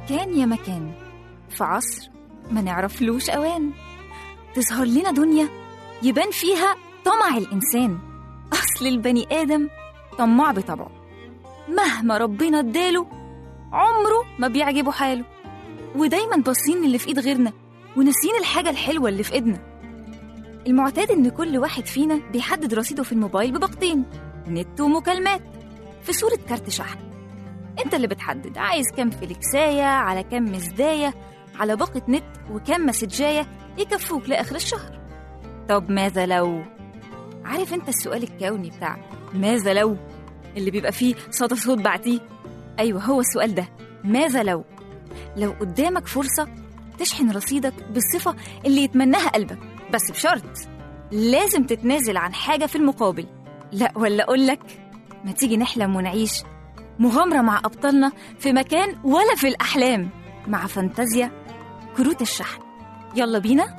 كان يا مكان في عصر ما نعرفلوش أوان تظهر لنا دنيا يبان فيها طمع الإنسان أصل البني آدم طماع بطبعه مهما ربنا اداله عمره ما بيعجبه حاله ودايما باصين للي في ايد غيرنا وناسيين الحاجة الحلوة اللي في ايدنا المعتاد ان كل واحد فينا بيحدد رصيده في الموبايل بباقتين نت ومكالمات في صورة كارت شحن انت اللي بتحدد عايز كام فليكساية على كام مزداية على باقة نت وكام مسجاية يكفوك لآخر الشهر طب ماذا لو عارف انت السؤال الكوني بتاع ماذا لو اللي بيبقى فيه صدى صوت بعتيه ايوه هو السؤال ده ماذا لو لو قدامك فرصة تشحن رصيدك بالصفة اللي يتمناها قلبك بس بشرط لازم تتنازل عن حاجة في المقابل لا ولا أقولك ما تيجي نحلم ونعيش مغامرة مع أبطالنا في مكان ولا في الأحلام مع فانتازيا كروت الشحن يلا بينا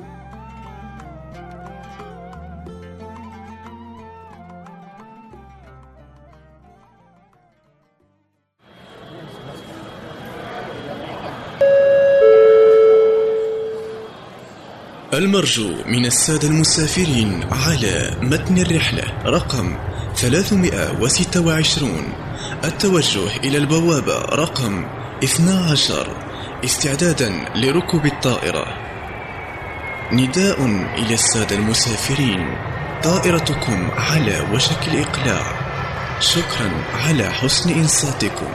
المرجو من السادة المسافرين على متن الرحلة رقم 326 التوجه إلى البوابة رقم 12 استعدادا لركوب الطائرة نداء إلى السادة المسافرين طائرتكم على وشك الإقلاع شكرا على حسن إنصاتكم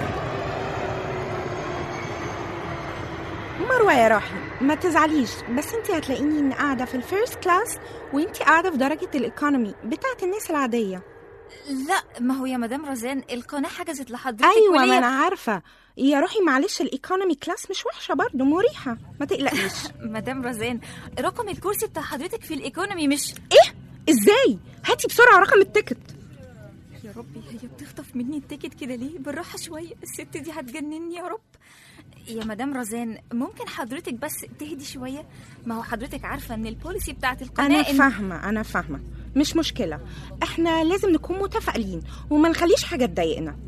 مروة يا روحي ما تزعليش بس انت هتلاقيني إني قاعدة في الفيرست كلاس وانت قاعدة في درجة الايكونومي بتاعت الناس العادية لا ما هو يا مدام رزان القناة حجزت لحضرتك ايوه وليا- ما انا عارفة يا روحي معلش الايكونومي كلاس مش وحشة برضه مريحة ما تقلقيش مدام رزان رقم الكرسي بتاع حضرتك في الايكونومي مش ايه ازاي هاتي بسرعة رقم التيكت يا ربي هي بتخطف مني التيكت كده ليه بالراحة شوية الست دي هتجنني يا رب يا مدام رزان ممكن حضرتك بس تهدي شوية ما هو حضرتك عارفة ان البوليسي بتاعت القناة انا إن- فاهمة انا فاهمة مش مشكلة احنا لازم نكون متفائلين وما نخليش حاجة تضايقنا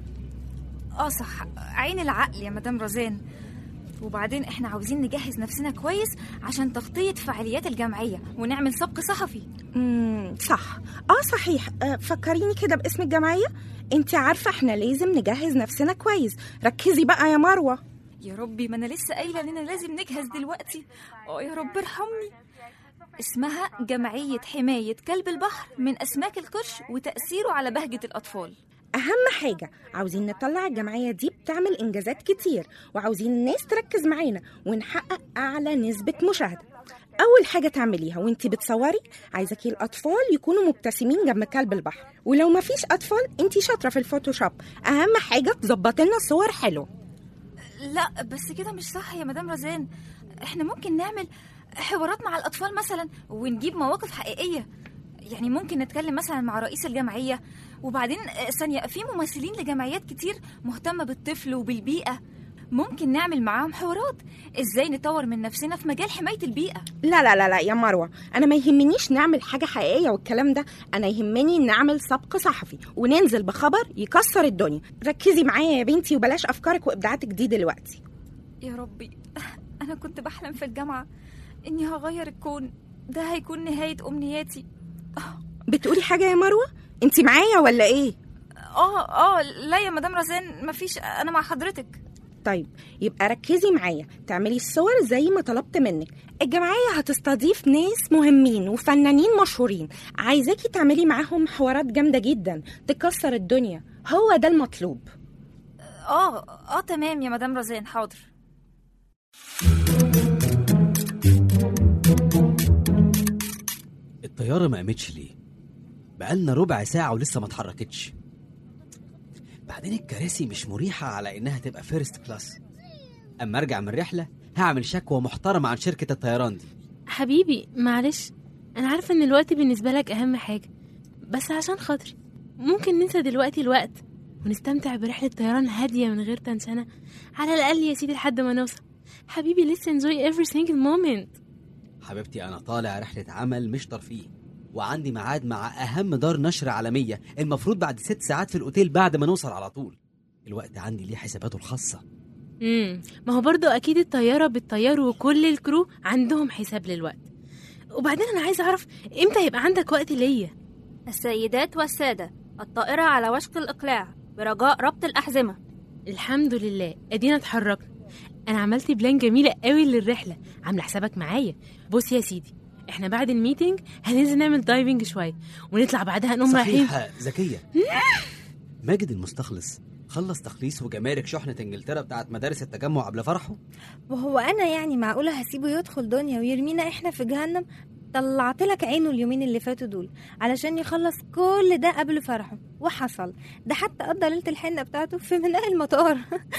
اه صح عين العقل يا مدام رزان وبعدين احنا عاوزين نجهز نفسنا كويس عشان تغطية فعاليات الجمعية ونعمل سبق صحفي امم صح اه صحيح آه فكريني كده باسم الجمعية انت عارفة احنا لازم نجهز نفسنا كويس ركزي بقى يا مروة يا ربي ما انا لسه قايله اننا لازم نجهز دلوقتي اه يا رب ارحمني اسمها جمعية حماية كلب البحر من أسماك القرش وتأثيره على بهجة الأطفال أهم حاجة عاوزين نطلع الجمعية دي بتعمل إنجازات كتير وعاوزين الناس تركز معانا ونحقق أعلى نسبة مشاهدة أول حاجة تعمليها وانتي بتصوري عايزاكي الأطفال يكونوا مبتسمين جنب كلب البحر ولو مفيش أطفال انتي شاطرة في الفوتوشوب أهم حاجة تظبطي لنا صور حلوة لا بس كده مش صح يا مدام رزان احنا ممكن نعمل حوارات مع الأطفال مثلا ونجيب مواقف حقيقية يعني ممكن نتكلم مثلا مع رئيس الجمعية وبعدين آه، ثانية في ممثلين لجمعيات كتير مهتمة بالطفل وبالبيئة ممكن نعمل معاهم حوارات ازاي نطور من نفسنا في مجال حماية البيئة لا لا لا لا يا مروة أنا ما يهمنيش نعمل حاجة حقيقية والكلام ده أنا يهمني نعمل سبق صحفي وننزل بخبر يكسر الدنيا ركزي معايا يا بنتي وبلاش أفكارك وإبداعاتك دي دلوقتي يا ربي أنا كنت بحلم في الجامعة إني هغير الكون ده هيكون نهاية أمنياتي بتقولي حاجة يا مروة؟ انت معايا ولا ايه؟ آه آه لا يا مدام رزان مفيش أنا مع حضرتك طيب يبقى ركزي معايا تعملي الصور زي ما طلبت منك الجمعية هتستضيف ناس مهمين وفنانين مشهورين عايزاكي تعملي معاهم حوارات جامدة جدا تكسر الدنيا هو ده المطلوب آه آه تمام يا مدام رزان حاضر الطيارة ما قامتش ليه؟ بقالنا ربع ساعة ولسه ما اتحركتش بعدين الكراسي مش مريحة على إنها تبقى فيرست كلاس أما أرجع من الرحلة هعمل شكوى محترمة عن شركة الطيران دي حبيبي معلش انا عارفه ان الوقت بالنسبه لك اهم حاجه بس عشان خاطري ممكن ننسى دلوقتي الوقت ونستمتع برحله طيران هاديه من غير تنشنه على الاقل يا سيدي لحد ما نوصل حبيبي let's enjoy every single moment حبيبتي أنا طالع رحلة عمل مش ترفيه وعندي ميعاد مع أهم دار نشر عالمية المفروض بعد ست ساعات في الأوتيل بعد ما نوصل على طول الوقت عندي ليه حساباته الخاصة امم ما هو برضو اكيد الطياره بالطيار وكل الكرو عندهم حساب للوقت وبعدين انا عايزه اعرف امتى يبقى عندك وقت ليا السيدات والسادة الطائرة على وشك الإقلاع برجاء ربط الأحزمة الحمد لله ادينا اتحركنا انا عملت بلان جميله قوي للرحله عامله حسابك معايا بص يا سيدي احنا بعد الميتنج هننزل نعمل دايفنج شويه ونطلع بعدها نقوم رايحين صحيح ذكية ماجد المستخلص خلص تخليص وجمارك شحنة انجلترا بتاعت مدارس التجمع قبل فرحه وهو انا يعني معقوله هسيبه يدخل دنيا ويرمينا احنا في جهنم طلعت لك عينه اليومين اللي فاتوا دول علشان يخلص كل ده قبل فرحه وحصل ده حتى قضى ليله الحنه بتاعته في ميناء المطار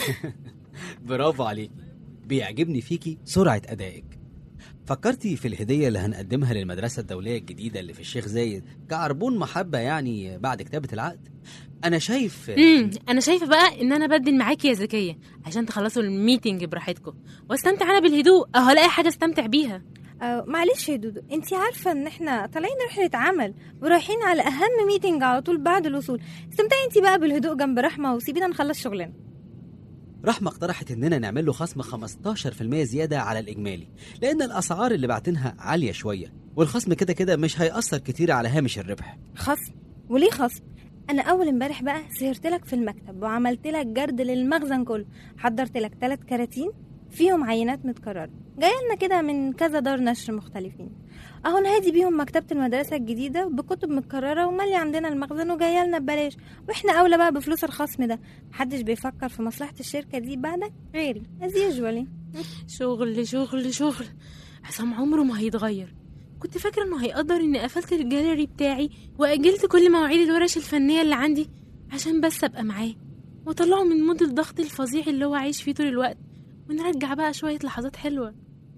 برافو عليك بيعجبني فيكي سرعة أدائك فكرتي في الهدية اللي هنقدمها للمدرسة الدولية الجديدة اللي في الشيخ زايد كعربون محبة يعني بعد كتابة العقد أنا شايف امم انا شايفه بقى ان انا بدل معاكي يا زكيه عشان تخلصوا الميتنج براحتكم واستمتع انا بالهدوء اهو الاقي حاجه استمتع بيها آه معلش يا دودو انت عارفه ان احنا طالعين رحله عمل ورايحين على اهم ميتنج على طول بعد الوصول استمتعي انت بقى بالهدوء جنب رحمه وسيبينا نخلص شغلنا رحمة اقترحت إننا نعمل له خصم 15% زيادة على الإجمالي لأن الأسعار اللي بعتنها عالية شوية والخصم كده كده مش هيأثر كتير على هامش الربح خصم وليه خصم انا اول امبارح بقى سهرت لك في المكتب وعملت لك جرد للمخزن كله حضرت لك ثلاث كراتين فيهم عينات متكرره جايه لنا كده من كذا دار نشر مختلفين اهو نهادي بيهم مكتبه المدرسه الجديده بكتب متكرره ومالي عندنا المخزن وجايه لنا ببلاش واحنا اولى بقى بفلوس الخصم ده محدش بيفكر في مصلحه الشركه دي بعدك غيري از يوجوالي شغل شغل شغل عصام عمره ما هيتغير كنت فاكره انه هيقدر اني قفلت الجاليري بتاعي واجلت كل مواعيد الورش الفنيه اللي عندي عشان بس ابقى معاه واطلعه من مود الضغط الفظيع اللي هو عايش فيه طول الوقت ونرجع بقى شويه لحظات حلوه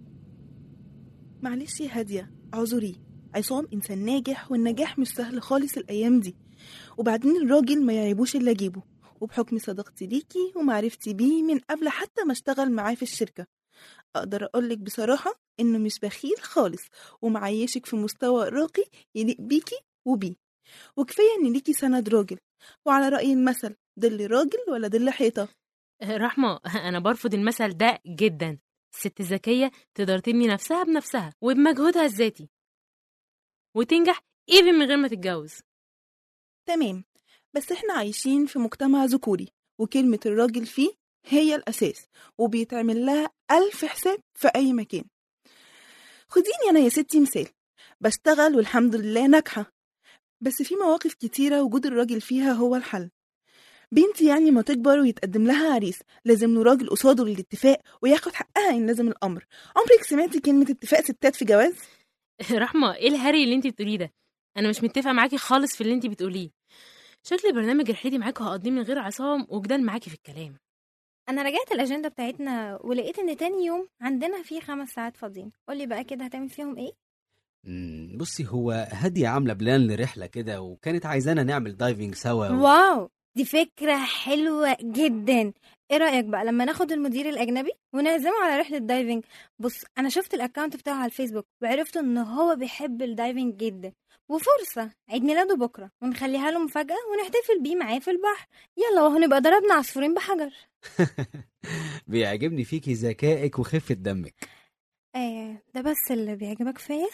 معلش يا هادية اعذري عصام إنسان ناجح والنجاح مش سهل خالص الأيام دي وبعدين الراجل ما يعيبوش إلا أجيبه وبحكم صداقتي ليكي ومعرفتي بيه من قبل حتى ما اشتغل معاه في الشركة أقدر أقولك بصراحة إنه مش بخيل خالص ومعيشك في مستوى راقي يليق بيكي وبيه وكفاية إن ليكي سند راجل وعلى رأي المثل دل راجل ولا دل حيطة رحمه انا برفض المثل ده جدا الست الذكيه تقدر تبني نفسها بنفسها وبمجهودها الذاتي وتنجح ايفن من غير ما تتجوز تمام بس احنا عايشين في مجتمع ذكوري وكلمة الراجل فيه هي الأساس وبيتعمل لها ألف حساب في أي مكان خديني أنا يا ستي مثال بشتغل والحمد لله ناجحة بس في مواقف كتيرة وجود الراجل فيها هو الحل بنتي يعني ما تكبر ويتقدم لها عريس لازم له راجل قصاده للاتفاق وياخد حقها إن لازم الأمر عمرك سمعتي كلمة اتفاق ستات في جواز؟ رحمه ايه الهري اللي انت بتقوليه ده انا مش متفقه معاكي خالص في اللي انت بتقوليه شكل برنامج رحلتي معاكي هقضيه من غير عصام وجدال معاكي في الكلام انا راجعت الاجنده بتاعتنا ولقيت ان تاني يوم عندنا فيه خمس ساعات فاضيين قولي بقى كده هتعمل فيهم ايه مم، بصي هو هادية عاملة بلان لرحلة كده وكانت عايزانا نعمل دايفنج سوا و... واو دي فكرة حلوة جدا ايه رأيك بقى لما ناخد المدير الأجنبي ونعزمه على رحلة دايفنج بص أنا شفت الأكاونت بتاعه على الفيسبوك وعرفت إن هو بيحب الدايفنج جدا وفرصة عيد ميلاده بكرة ونخليها له مفاجأة ونحتفل بيه معاه في البحر يلا وهو نبقى ضربنا عصفورين بحجر بيعجبني فيكي ذكائك وخفة دمك آه ده بس اللي بيعجبك فيا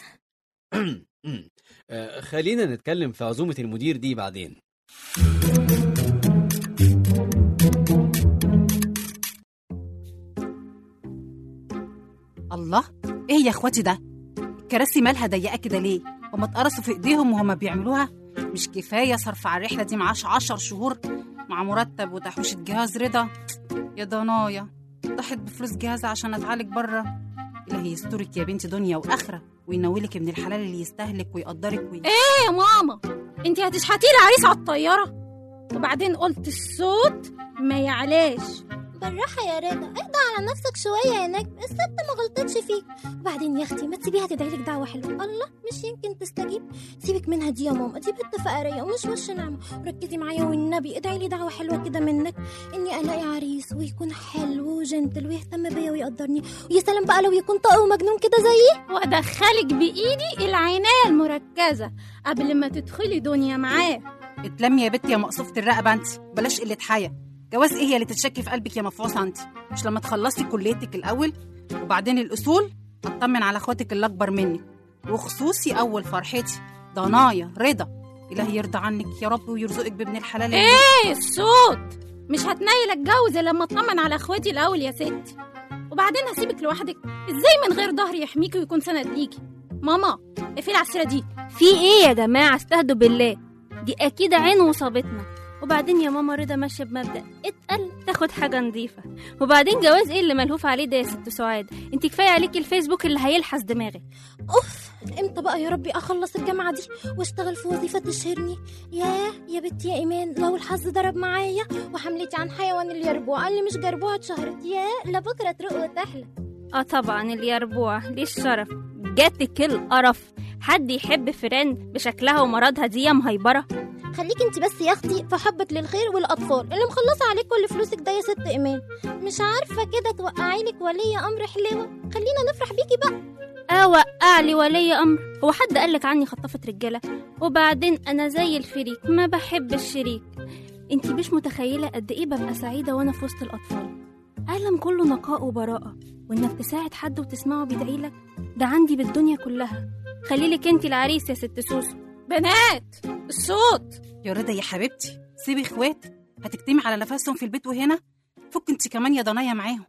آه، خلينا نتكلم في عزومة المدير دي بعدين الله ايه يا اخواتي ده الكراسي مالها ضيقه كده ليه هما اتقرصوا في ايديهم وهما بيعملوها مش كفايه صرف على الرحله دي معاش عشر شهور مع مرتب وتحويشة جهاز رضا يا ضنايا ضحت بفلوس جهاز عشان اتعالج بره إلهي يسترك يا بنتي دنيا واخره وينولك ابن الحلال اللي يستهلك ويقدرك وي... ايه يا ماما انت هتشحتي لي عريس على الطياره وبعدين قلت الصوت ما يعلاش بالراحة يا رضا اهدى على نفسك شوية يا نجم الست ما غلطتش فيك وبعدين يا اختي ما تسيبيها تدعي لك دعوة حلوة الله مش يمكن تستجيب سيبك منها دي يا ماما دي بنت فقرية ومش وش نعمة ركزي معايا والنبي ادعي لي دعوة حلوة كده منك اني الاقي عريس ويكون حلو وجنتل ويهتم بيا ويقدرني ويا سلام بقى لو يكون طاقي ومجنون كده زيي وادخلك بايدي العناية المركزة قبل ما تدخلي دنيا معاه اتلمي يا بنتي يا مقصوفة الرقبة انت بلاش قلة حياة جواز ايه هي اللي تتشكي في قلبك يا مفروسه انت مش لما تخلصي كليتك الاول وبعدين الاصول اطمن على اخواتك اللي اكبر منك وخصوصي اول فرحتي ضنايا رضا الهي يرضى عنك يا رب ويرزقك بابن الحلال اللي- ايه الصوت مش هتنيل اتجوز إلا لما اطمن على اخواتي الاول يا ستي وبعدين هسيبك لوحدك ازاي من غير ظهر يحميكي ويكون سند ليكي ماما اقفلي على السيره دي في ايه يا جماعه استهدوا بالله دي اكيد عين وصابتنا وبعدين يا ماما رضا ماشيه بمبدا اتقل تاخد حاجه نظيفه وبعدين جواز ايه اللي ملهوف عليه ده يا ست سعاد انت كفايه عليكي الفيسبوك اللي هيلحس دماغك اوف امتى بقى يا ربي اخلص الجامعه دي واشتغل في وظيفه تشهرني ياه يا بنتي يا ايمان لو الحظ ضرب معايا وحملتي عن حيوان اليربوع قال لي مش جربوع اتشهرت ياه لبكره تروق وتحلى اه طبعا اليربوع ليه الشرف جاتك القرف حد يحب فران بشكلها ومرضها دي يا مهيبره خليكي انت بس يا اختي في حبك للخير والاطفال اللي مخلصه عليك كل فلوسك ده يا ست ايمان مش عارفه كده توقعي لك ولي امر حلوه خلينا نفرح بيكي بقى اه وقع لي ولي امر هو حد قالك عني خطفت رجاله وبعدين انا زي الفريك ما بحب الشريك انتي مش متخيله قد ايه ببقى سعيده وانا في وسط الاطفال عالم كله نقاء وبراءه وانك تساعد حد وتسمعه بيدعيلك ده عندي بالدنيا كلها خليلك انتي العريس يا ست سوسو بنات الصوت يا رضا يا حبيبتي سيبي اخواتك هتكتمي على نفسهم في البيت وهنا فك انت كمان يا ضنايا معاهم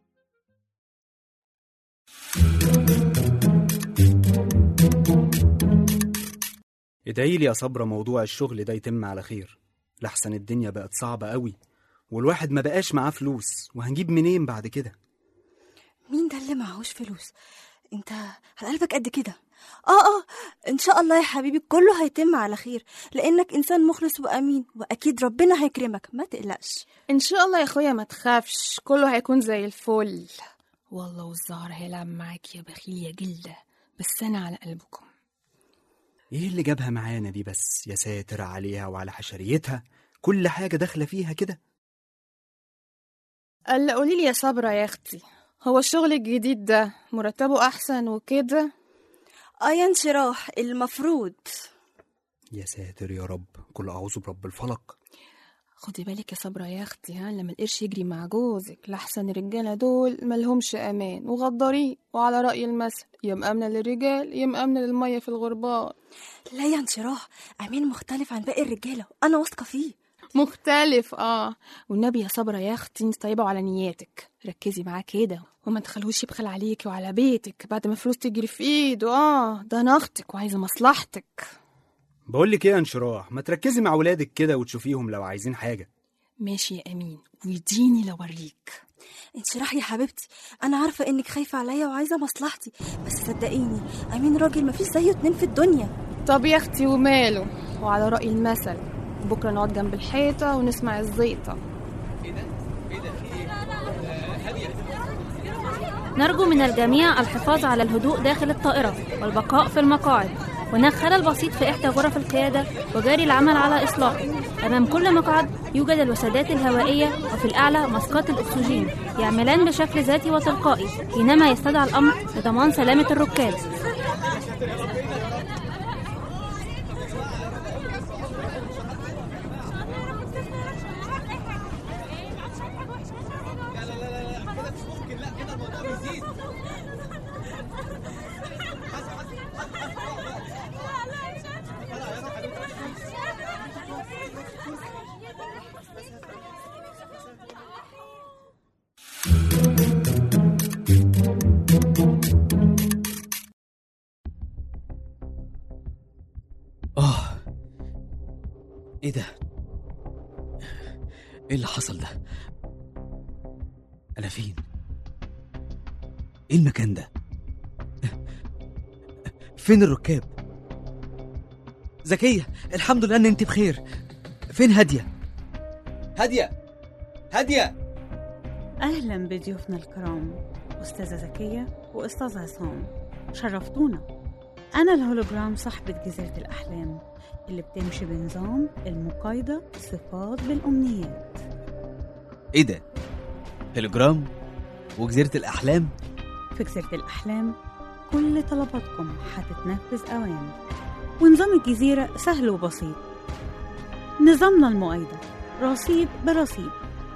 ادعي لي يا صبرا موضوع الشغل ده يتم على خير لحسن الدنيا بقت صعبة قوي والواحد ما بقاش معاه فلوس وهنجيب منين بعد كده مين ده اللي معهوش فلوس انت على قلبك قد كده اه اه ان شاء الله يا حبيبي كله هيتم على خير لانك انسان مخلص وامين واكيد ربنا هيكرمك ما تقلقش ان شاء الله يا اخويا ما تخافش كله هيكون زي الفل والله والزهر هيلعب معاك يا بخيل يا جلده بس انا على قلبكم ايه اللي جابها معانا دي بس يا ساتر عليها وعلى حشريتها كل حاجة داخلة فيها كده قال قولي لي يا صبرا يا اختي هو الشغل الجديد ده مرتبه احسن وكده اه يا انشراح المفروض يا ساتر يا رب كل أعوذ برب الفلق خدي بالك يا صبرا يا اختي ها لما القرش يجري مع جوزك لحسن الرجاله دول ملهمش امان وغدارين وعلى راي المثل يا مأمنة للرجال يا مأمنة للميه في الغربال لا يا انشراح امين مختلف عن باقي الرجاله انا واثقه فيه مختلف اه والنبي يا صبرا يا اختي انت طيبه وعلى نياتك ركزي معاه كده وما تخلوش يبخل عليكي وعلى بيتك بعد ما فلوس تجري في ايده اه ده انا اختك وعايزه مصلحتك بقول لك ايه يا انشراح ما تركزي مع ولادك كده وتشوفيهم لو عايزين حاجة ماشي يا امين ويديني لوريك انشراح يا حبيبتي انا عارفه انك خايفه عليا وعايزه مصلحتي بس صدقيني امين راجل مفيش زيه اتنين في الدنيا طب يا اختي وماله وعلى راي المثل بكره نقعد جنب الحيطه ونسمع الزيطه نرجو من الجميع الحفاظ على الهدوء داخل الطائرة والبقاء في المقاعد هناك خلل بسيط في إحدى غرف القيادة وجاري العمل على إصلاحه أمام كل مقعد يوجد الوسادات الهوائية وفي الأعلى مسقات الأكسجين يعملان بشكل ذاتي وتلقائي حينما يستدعى الأمر لضمان سلامة الركاب اه ايه ده ايه اللي حصل ده انا فين ايه المكان ده فين الركاب زكية الحمد لله ان انت بخير فين هادية هادية هادية أهلا بضيوفنا الكرام أستاذة زكية وأستاذ عصام شرفتونا أنا الهولوجرام صاحبة جزيرة الأحلام اللي بتمشي بنظام المقايضة صفات بالأمنيات ايه ده هيلوجرام وجزيرة الأحلام في جزيرة الأحلام كل طلباتكم هتتنفذ أوان ونظام الجزيرة سهل وبسيط نظامنا المؤيدة رصيد برصيد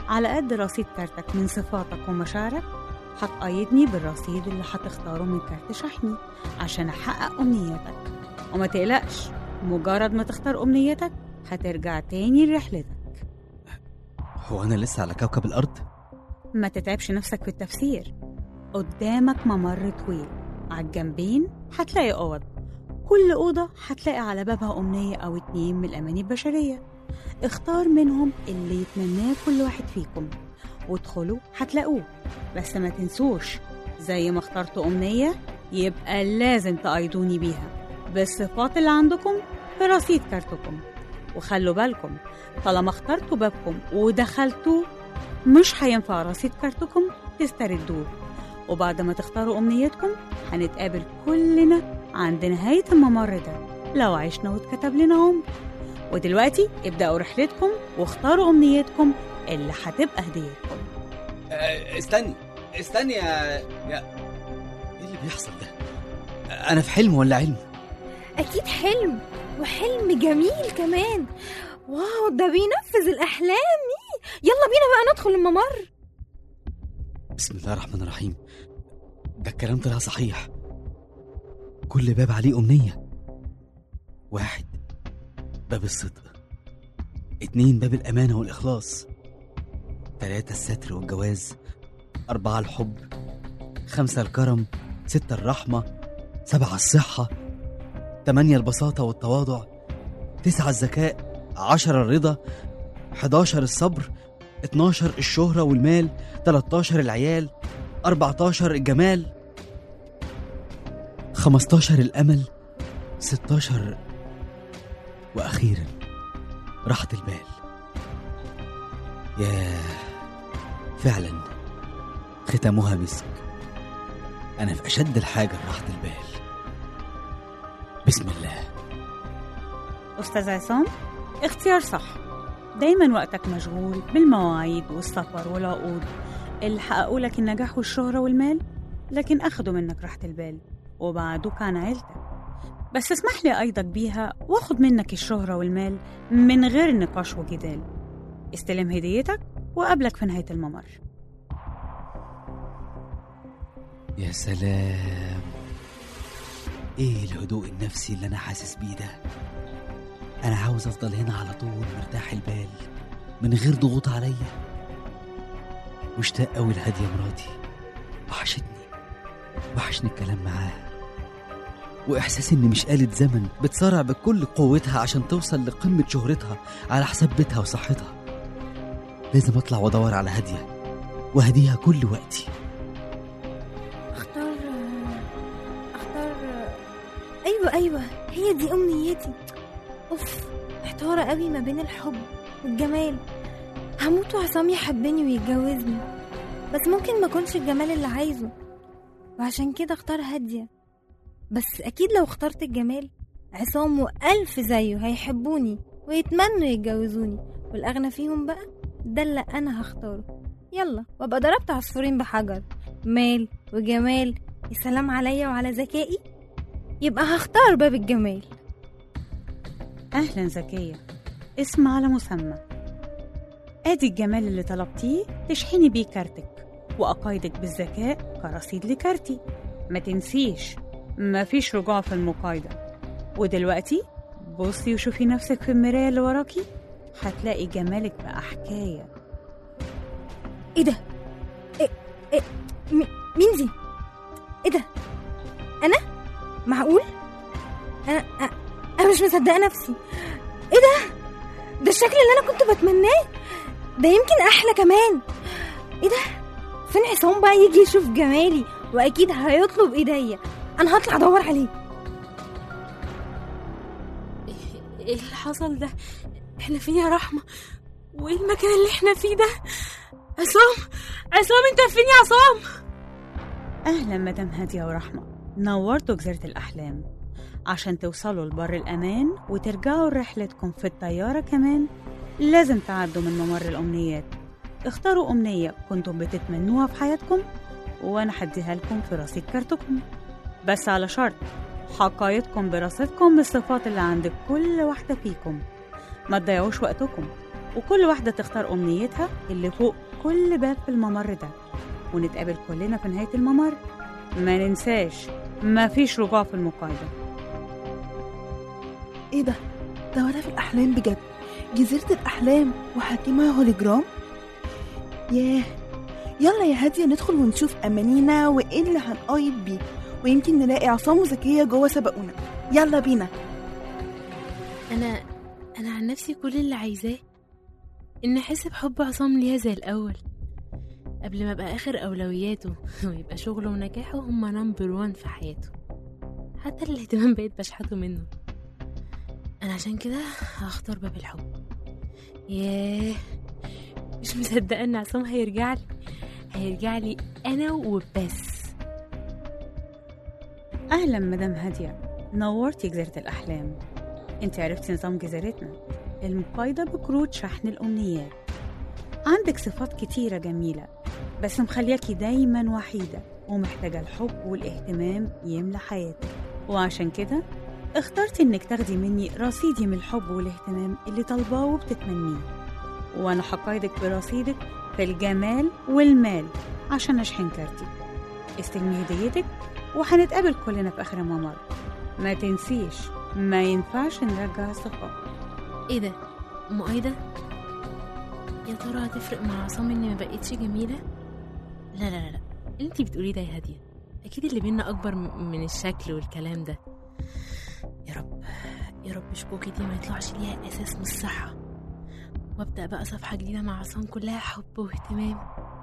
على قد رصيد كارتك من صفاتك ومشاعرك هتقيدني بالرصيد اللي هتختاره من كارت شحني عشان أحقق أمنياتك وما تقلقش مجرد ما تختار أمنيتك هترجع تاني لرحلتك هو أنا لسه على كوكب الأرض؟ ما تتعبش نفسك في التفسير قدامك ممر طويل على الجنبين هتلاقي أوض كل أوضة هتلاقي على بابها أمنية أو اتنين من الأماني البشرية اختار منهم اللي يتمناه كل واحد فيكم وادخلوا هتلاقوه بس ما تنسوش زي ما اخترتوا أمنية يبقى لازم تقيدوني بيها بالصفات اللي عندكم في رصيد كارتكم وخلوا بالكم طالما اخترتوا بابكم ودخلتوا مش هينفع رصيد كارتكم تستردوه وبعد ما تختاروا أمنيتكم هنتقابل كلنا عند نهاية الممر ده لو عشنا واتكتب لنا عمر ودلوقتي ابدأوا رحلتكم واختاروا أمنيتكم اللي هتبقى هديتكم أه، استني استني يا يا ايه اللي بيحصل ده؟ أنا في حلم ولا علم؟ أكيد حلم وحلم جميل كمان واو ده بينفذ الأحلام يلا بينا بقى ندخل الممر بسم الله الرحمن الرحيم ده الكلام طلع صحيح كل باب عليه أمنية واحد باب الصدق اتنين باب الأمانة والإخلاص تلاتة الستر والجواز أربعة الحب خمسة الكرم ستة الرحمة سبعة الصحة تمانية البساطة والتواضع تسعة الذكاء عشرة الرضا 11 الصبر 12 الشهرة والمال 13 العيال 14 الجمال 15 الأمل 16 وأخيرا راحة البال ياه فعلا ختامها مسك أنا في أشد الحاجة لراحة البال بسم الله أستاذ عصام اختيار صح دايما وقتك مشغول بالمواعيد والسفر والعقود اللي حققوا لك النجاح والشهرة والمال لكن أخدوا منك راحة البال وبعدوك عن عيلتك بس اسمح لي أيضك بيها واخد منك الشهرة والمال من غير نقاش وجدال استلم هديتك وقابلك في نهاية الممر يا سلام ايه الهدوء النفسي اللي انا حاسس بيه ده انا عاوز افضل هنا على طول مرتاح البال من غير ضغوط عليا مشتاق قوي لهادية مراتي وحشتني وحشني الكلام معاها واحساس اني مش آلة زمن بتصارع بكل قوتها عشان توصل لقمة شهرتها على حساب بيتها وصحتها لازم اطلع وادور على هادية وهديها كل وقتي اختار اختار ايوه ايوه هي دي امنيتي اوف محتارة قوي ما بين الحب والجمال هموت وعصام يحبني ويتجوزني بس ممكن ما اكونش الجمال اللي عايزه وعشان كده اختار هادية بس اكيد لو اخترت الجمال عصام والف زيه هيحبوني ويتمنوا يتجوزوني والاغنى فيهم بقى ده اللي انا هختاره يلا وابقى ضربت عصفورين بحجر مال وجمال يا سلام عليا وعلى ذكائي يبقى هختار باب الجمال أهلا زكية اسم على مسمى آدي الجمال اللي طلبتيه تشحني بيه كارتك وأقايدك بالذكاء كرصيد لكارتي ما تنسيش مفيش رجوع في المقايضة ودلوقتي بصي وشوفي نفسك في المراية اللي وراكي هتلاقي جمالك بقى حكاية ايه ده إيه إيه مي- مين دي ايه ده انا معقول انا أ- انا مش مصدقه نفسي ايه ده ده الشكل اللي انا كنت بتمناه ده يمكن احلى كمان ايه ده فين عصام بقى يجي يشوف جمالي واكيد هيطلب ايديا انا هطلع ادور عليه ايه اللي حصل ده احنا فين يا رحمة وايه المكان اللي احنا فيه ده عصام عصام انت فين يا عصام أهلا مدام هادية ورحمة نورتوا جزيرة الأحلام عشان توصلوا لبر الأمان وترجعوا لرحلتكم في الطيارة كمان لازم تعدوا من ممر الأمنيات اختاروا أمنية كنتم بتتمنوها في حياتكم وأنا هديها لكم في رصيد كارتكم بس على شرط حقايدكم برصيدكم بالصفات اللي عند كل واحدة فيكم ما تضيعوش وقتكم وكل واحدة تختار أمنيتها اللي فوق كل باب في الممر ده ونتقابل كلنا في نهاية الممر ما ننساش مفيش رجوع في المقايضة ايه ده ده ولا في الاحلام بجد جزيره الاحلام وحاكمها هوليجرام ياه يلا يا هاديه ندخل ونشوف امانينا وايه اللي هنقايض بيه ويمكن نلاقي عصام وزكيه جوه سبقونا يلا بينا انا انا عن نفسي كل اللي عايزاه ان احس بحب عصام ليها زي الاول قبل ما ابقى اخر اولوياته ويبقى شغله ونجاحه هما نمبر وان في حياته حتى الاهتمام بقيت بشحته منه انا عشان كده هختار باب الحب ياه مش مصدقه ان عصام هيرجع لي هيرجع لي انا وبس أهلا مدام هادية نورتي جزيرة الأحلام انت عرفتي نظام جزيرتنا المقايضة بكروت شحن الأمنيات عندك صفات كتيرة جميلة بس مخلياكي دايما وحيدة ومحتاجة الحب والاهتمام يملى حياتك وعشان كده اخترتي انك تاخدي مني رصيدي من الحب والاهتمام اللي طالباه وبتتمنيه وانا هقايدك برصيدك في الجمال والمال عشان اشحن كارتي استلمي هديتك وهنتقابل كلنا في اخر الممر ما تنسيش ما ينفعش نرجع الصفات ايه ده مؤيدة يا ترى هتفرق مع عصام اني ما بقيتش جميلة لا لا لا لا اللي انتي بتقوليه ده يا هادية اكيد اللي بينا اكبر م- من الشكل والكلام ده يا رب يا رب شكوكي دي ما يطلعش ليها اساس من الصحة وابدأ بقى صفحة جديدة مع عصام كلها حب واهتمام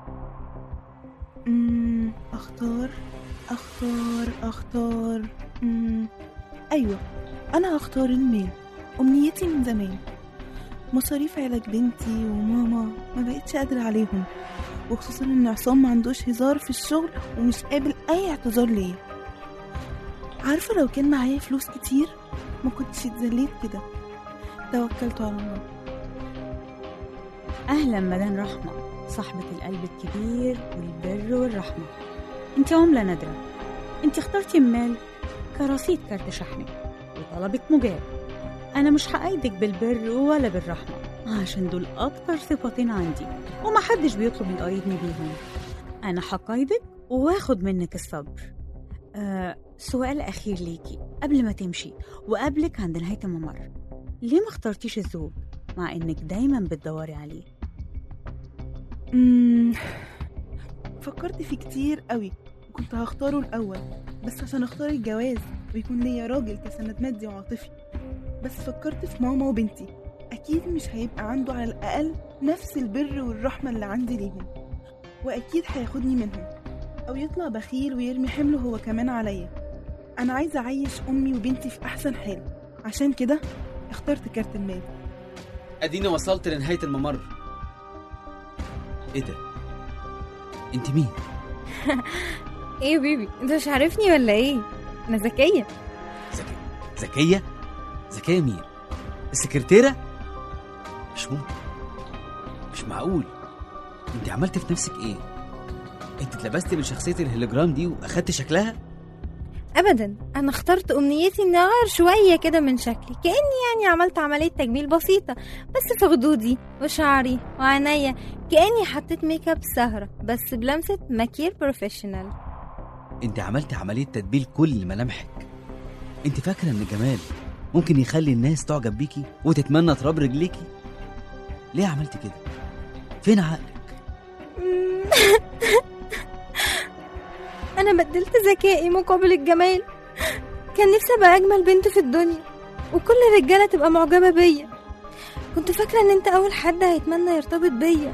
أمم، اختار اختار اختار أمم، ايوه انا هختار المال امنيتي من زمان مصاريف علاج بنتي وماما ما بقتش قادرة عليهم وخصوصا ان عصام ما عندوش هزار في الشغل ومش قابل اي اعتذار ليا عارفة لو كان معايا فلوس كتير ما كنتش اتذليت كده توكلت على الله اهلا مدام رحمة صاحبة القلب الكبير والبر والرحمة انت عملة نادرة انت اخترتي المال كرصيد كارت شحنك وطلبك مجاب انا مش هأيدك بالبر ولا بالرحمة عشان دول اكتر صفتين عندي ومحدش بيطلب يقايدني بيهم انا هقايدك واخد منك الصبر آه سؤال اخير ليكي قبل ما تمشي وقبلك عند نهاية الممر ليه ما اخترتيش الزوج مع انك دايما بتدوري عليه أمم، فكرت فيه كتير قوي وكنت هختاره الأول بس عشان اختار الجواز ويكون ليا راجل كسند مادي وعاطفي بس فكرت في ماما وبنتي أكيد مش هيبقى عنده على الأقل نفس البر والرحمة اللي عندي ليهم وأكيد هياخدني منهم أو يطلع بخيل ويرمي حمله هو كمان عليا أنا عايزة أعيش أمي وبنتي في أحسن حال عشان كده اخترت كارت المال اديني وصلت لنهايه الممر ايه ده انت مين ايه يا بيبي انت مش عارفني ولا ايه انا ذكيه ذكيه ذكيه مين السكرتيره مش ممكن مش معقول انت عملت في نفسك ايه انت اتلبستي من شخصيه الهيلوجرام دي واخدت شكلها ابدا انا اخترت امنيتي اني اغير شويه كده من شكلي كاني يعني عملت عمليه تجميل بسيطه بس في خدودي وشعري وعينيا كاني حطيت ميك اب سهره بس بلمسه ماكير بروفيشنال انت عملت عمليه تدبيل كل ملامحك انت فاكره ان الجمال ممكن يخلي الناس تعجب بيكي وتتمنى تراب رجليكي ليه عملت كده فين عقلك انا بدلت ذكائي مقابل الجمال كان نفسي ابقى اجمل بنت في الدنيا وكل الرجاله تبقى معجبه بيا كنت فاكره ان انت اول حد هيتمنى يرتبط بيا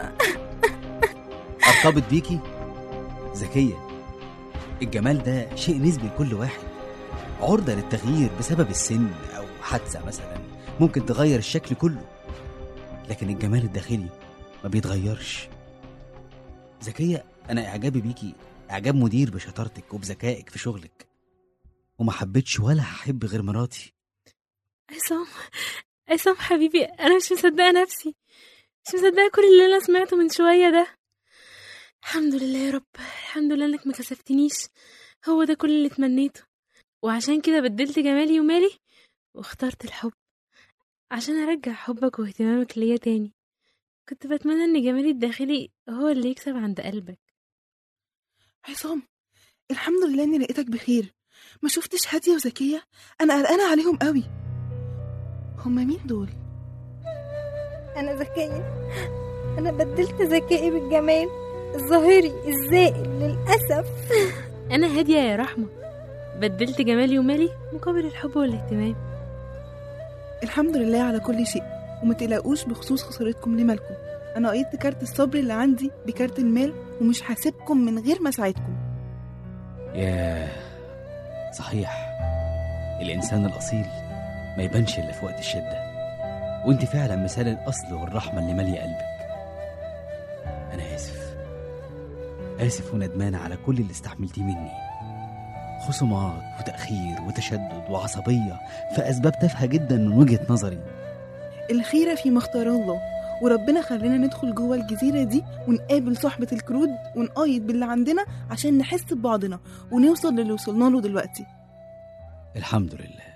ارتبط بيكي ذكيه الجمال ده شيء نسبي لكل واحد عرضة للتغيير بسبب السن أو حادثة مثلا ممكن تغير الشكل كله لكن الجمال الداخلي ما بيتغيرش ذكية أنا إعجابي بيكي إعجاب مدير بشطارتك وبذكائك في شغلك وما حبيتش ولا هحب غير مراتي عصام عصام حبيبي انا مش مصدقه نفسي مش مصدقه كل اللي انا سمعته من شويه ده الحمد لله يا رب الحمد لله انك ما كسفتنيش هو ده كل اللي اتمنيته وعشان كده بدلت جمالي ومالي واخترت الحب عشان أرجع حبك واهتمامك ليا تاني كنت بتمنى إن جمالي الداخلي هو اللي يكسب عند قلبك عصام الحمد لله اني لقيتك بخير ما شفتش هاديه وزكيه انا قلقانه عليهم قوي هما مين دول أنا ذكية أنا بدلت ذكائي بالجمال الظاهري الزائل للأسف أنا هادية يا رحمة بدلت جمالي ومالي مقابل الحب والاهتمام الحمد لله على كل شيء وما تقلقوش بخصوص خسارتكم لمالكم انا قيدت كارت الصبر اللي عندي بكارت المال ومش هسيبكم من غير ما اساعدكم ياه صحيح الإنسان الأصيل ما يبانش إلا في وقت الشدة وانت فعلا مثال الأصل والرحمة اللي مالية قلبك أنا آسف آسف وندمان على كل اللي استحملتيه مني خصومات وتأخير وتشدد وعصبية في أسباب تافهة جدا من وجهة نظري الخيره فيما اختار الله وربنا خلينا ندخل جوه الجزيره دي ونقابل صحبه الكرود ونقايد باللي عندنا عشان نحس ببعضنا ونوصل للي وصلنا له دلوقتي الحمد لله